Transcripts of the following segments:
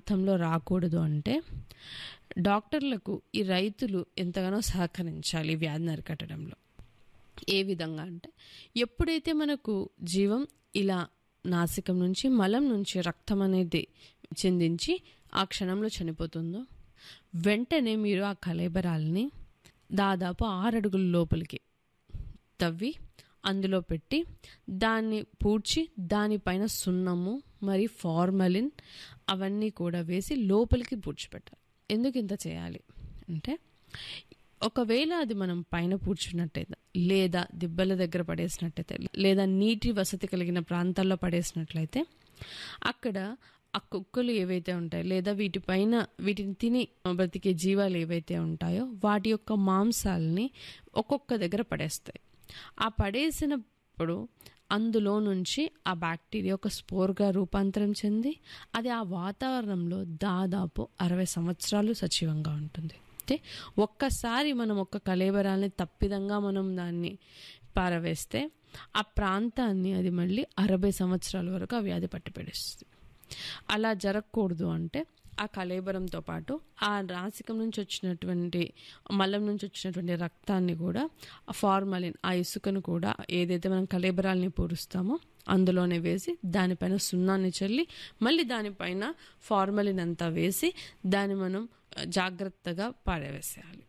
రక్తంలో రాకూడదు అంటే డాక్టర్లకు ఈ రైతులు ఎంతగానో సహకరించాలి ఈ వ్యాధిని అరికట్టడంలో ఏ విధంగా అంటే ఎప్పుడైతే మనకు జీవం ఇలా నాసికం నుంచి మలం నుంచి రక్తం అనేది చిందించి ఆ క్షణంలో చనిపోతుందో వెంటనే మీరు ఆ కలేబరాల్ని దాదాపు ఆరు అడుగుల లోపలికి తవ్వి అందులో పెట్టి దాన్ని పూడ్చి దానిపైన సున్నము మరి ఫార్మలిన్ అవన్నీ కూడా వేసి లోపలికి పూడ్చిపెట్టాలి ఎందుకు ఇంత చేయాలి అంటే ఒకవేళ అది మనం పైన పూడ్చినట్టయితే లేదా దిబ్బల దగ్గర పడేసినట్టయితే లేదా నీటి వసతి కలిగిన ప్రాంతాల్లో పడేసినట్లయితే అక్కడ ఆ కుక్కలు ఏవైతే ఉంటాయో లేదా వీటిపైన వీటిని తిని బ్రతికే జీవాలు ఏవైతే ఉంటాయో వాటి యొక్క మాంసాలని ఒక్కొక్క దగ్గర పడేస్తాయి ఆ పడేసినప్పుడు అందులో నుంచి ఆ బ్యాక్టీరియా ఒక స్పోర్గా రూపాంతరం చెంది అది ఆ వాతావరణంలో దాదాపు అరవై సంవత్సరాలు సజీవంగా ఉంటుంది అంటే ఒక్కసారి మనం ఒక్క కలేబరాల్ని తప్పిదంగా మనం దాన్ని పారవేస్తే ఆ ప్రాంతాన్ని అది మళ్ళీ అరవై సంవత్సరాల వరకు ఆ వ్యాధి పట్టిపెడేస్తుంది అలా జరగకూడదు అంటే ఆ కలేబరంతో పాటు ఆ నాసికం నుంచి వచ్చినటువంటి మలం నుంచి వచ్చినటువంటి రక్తాన్ని కూడా ఆ ఫార్మలిన్ ఆ ఇసుకను కూడా ఏదైతే మనం కలేబరాల్ని పూరుస్తామో అందులోనే వేసి దానిపైన సున్నాన్ని చల్లి మళ్ళీ దానిపైన ఫార్మలిన్ అంతా వేసి దాన్ని మనం జాగ్రత్తగా పాడవేసేయాలి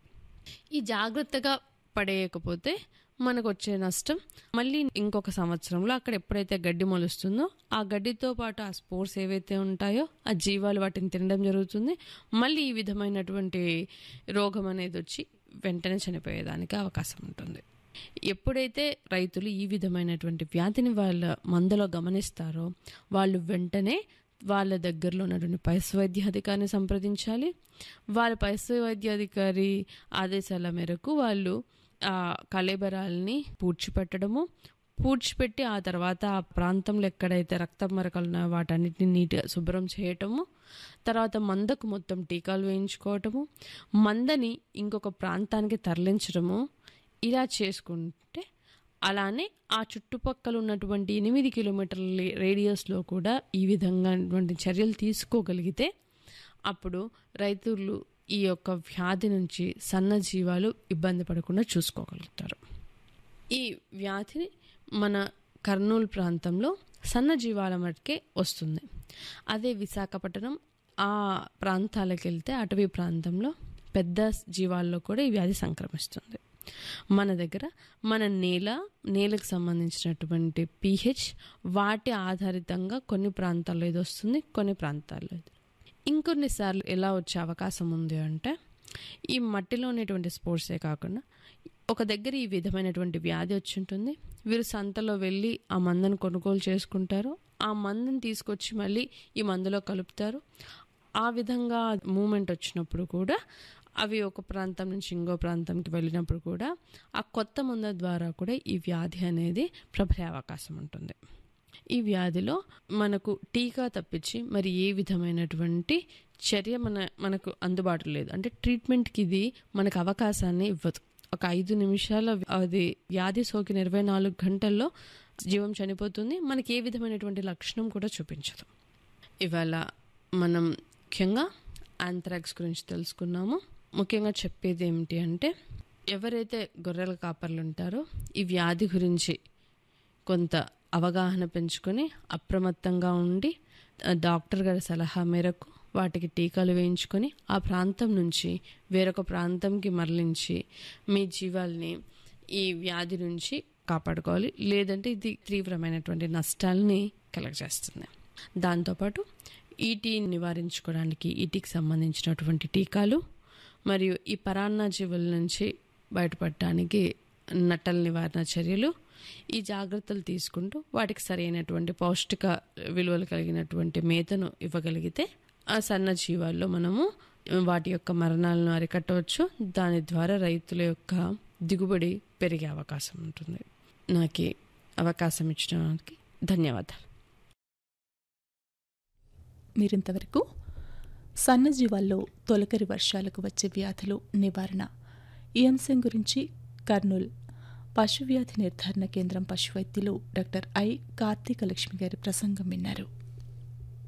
ఈ జాగ్రత్తగా పడేయకపోతే మనకు వచ్చే నష్టం మళ్ళీ ఇంకొక సంవత్సరంలో అక్కడ ఎప్పుడైతే గడ్డి మొలుస్తుందో ఆ గడ్డితో పాటు ఆ స్పోర్స్ ఏవైతే ఉంటాయో ఆ జీవాలు వాటిని తినడం జరుగుతుంది మళ్ళీ ఈ విధమైనటువంటి రోగం అనేది వచ్చి వెంటనే చనిపోయేదానికి అవకాశం ఉంటుంది ఎప్పుడైతే రైతులు ఈ విధమైనటువంటి వ్యాధిని వాళ్ళ మందులో గమనిస్తారో వాళ్ళు వెంటనే వాళ్ళ దగ్గరలో ఉన్నటువంటి పశు వైద్యాధికారిని సంప్రదించాలి వాళ్ళ పశు వైద్యాధికారి ఆదేశాల మేరకు వాళ్ళు ఆ కలేబరాల్ని పూడ్చిపెట్టడము పూడ్చిపెట్టి ఆ తర్వాత ఆ ప్రాంతంలో ఎక్కడైతే రక్త మరకలు ఉన్నాయో వాటన్నిటిని నీట్గా శుభ్రం చేయటము తర్వాత మందకు మొత్తం టీకాలు వేయించుకోవటము మందని ఇంకొక ప్రాంతానికి తరలించడము ఇలా చేసుకుంటే అలానే ఆ చుట్టుపక్కల ఉన్నటువంటి ఎనిమిది కిలోమీటర్ల రేడియస్లో కూడా ఈ విధంగా చర్యలు తీసుకోగలిగితే అప్పుడు రైతులు ఈ యొక్క వ్యాధి నుంచి సన్నజీవాలు ఇబ్బంది పడకుండా చూసుకోగలుగుతారు ఈ వ్యాధిని మన కర్నూలు ప్రాంతంలో సన్నజీవాల మటుకే వస్తుంది అదే విశాఖపట్నం ఆ ప్రాంతాలకు వెళ్తే అటవీ ప్రాంతంలో పెద్ద జీవాల్లో కూడా ఈ వ్యాధి సంక్రమిస్తుంది మన దగ్గర మన నేల నేలకు సంబంధించినటువంటి పీహెచ్ వాటి ఆధారితంగా కొన్ని ప్రాంతాల్లో ఇది వస్తుంది కొన్ని ప్రాంతాల్లో ఇది ఇంకొన్నిసార్లు ఎలా వచ్చే అవకాశం ఉంది అంటే ఈ మట్టిలో ఉండేటువంటి స్పోర్ట్సే కాకుండా ఒక దగ్గర ఈ విధమైనటువంటి వ్యాధి వచ్చి ఉంటుంది వీరు సంతలో వెళ్ళి ఆ మందును కొనుగోలు చేసుకుంటారు ఆ మందుని తీసుకొచ్చి మళ్ళీ ఈ మందులో కలుపుతారు ఆ విధంగా మూమెంట్ వచ్చినప్పుడు కూడా అవి ఒక ప్రాంతం నుంచి ఇంకో ప్రాంతంకి వెళ్ళినప్పుడు కూడా ఆ కొత్త మందు ద్వారా కూడా ఈ వ్యాధి అనేది ప్రబలే అవకాశం ఉంటుంది ఈ వ్యాధిలో మనకు టీకా తప్పించి మరి ఏ విధమైనటువంటి చర్య మన మనకు అందుబాటులో లేదు అంటే ట్రీట్మెంట్కి ఇది మనకు అవకాశాన్ని ఇవ్వదు ఒక ఐదు నిమిషాల అది వ్యాధి సోకిన ఇరవై నాలుగు గంటల్లో జీవం చనిపోతుంది మనకి ఏ విధమైనటువంటి లక్షణం కూడా చూపించదు ఇవాళ మనం ముఖ్యంగా ఆంథ్రాక్స్ గురించి తెలుసుకున్నాము ముఖ్యంగా చెప్పేది ఏమిటి అంటే ఎవరైతే గొర్రెల కాపర్లు ఉంటారో ఈ వ్యాధి గురించి కొంత అవగాహన పెంచుకొని అప్రమత్తంగా ఉండి డాక్టర్ గారి సలహా మేరకు వాటికి టీకాలు వేయించుకొని ఆ ప్రాంతం నుంచి వేరొక ప్రాంతంకి మరలించి మీ జీవాల్ని ఈ వ్యాధి నుంచి కాపాడుకోవాలి లేదంటే ఇది తీవ్రమైనటువంటి నష్టాలని కలగజేస్తుంది దాంతోపాటు ఈటీ నివారించుకోవడానికి ఈటీకి సంబంధించినటువంటి టీకాలు మరియు ఈ పరాన్న జీవుల నుంచి బయటపడటానికి నట్టల నివారణ చర్యలు ఈ జాగ్రత్తలు తీసుకుంటూ వాటికి సరైనటువంటి పౌష్టిక విలువలు కలిగినటువంటి మేతను ఇవ్వగలిగితే ఆ సన్న జీవాల్లో మనము వాటి యొక్క మరణాలను అరికట్టవచ్చు దాని ద్వారా రైతుల యొక్క దిగుబడి పెరిగే అవకాశం ఉంటుంది నాకు అవకాశం ఇచ్చడానికి ధన్యవాదాలు మీరింతవరకు సన్నజీవాల్లో తొలకరి వర్షాలకు వచ్చే వ్యాధులు నివారణ ఈ అంశం గురించి కర్నూల్ పశువ్యాధి నిర్ధారణ కేంద్రం పశువైద్యులు డాక్టర్ ఐ కార్తీక లక్ష్మి గారి ప్రసంగం విన్నారు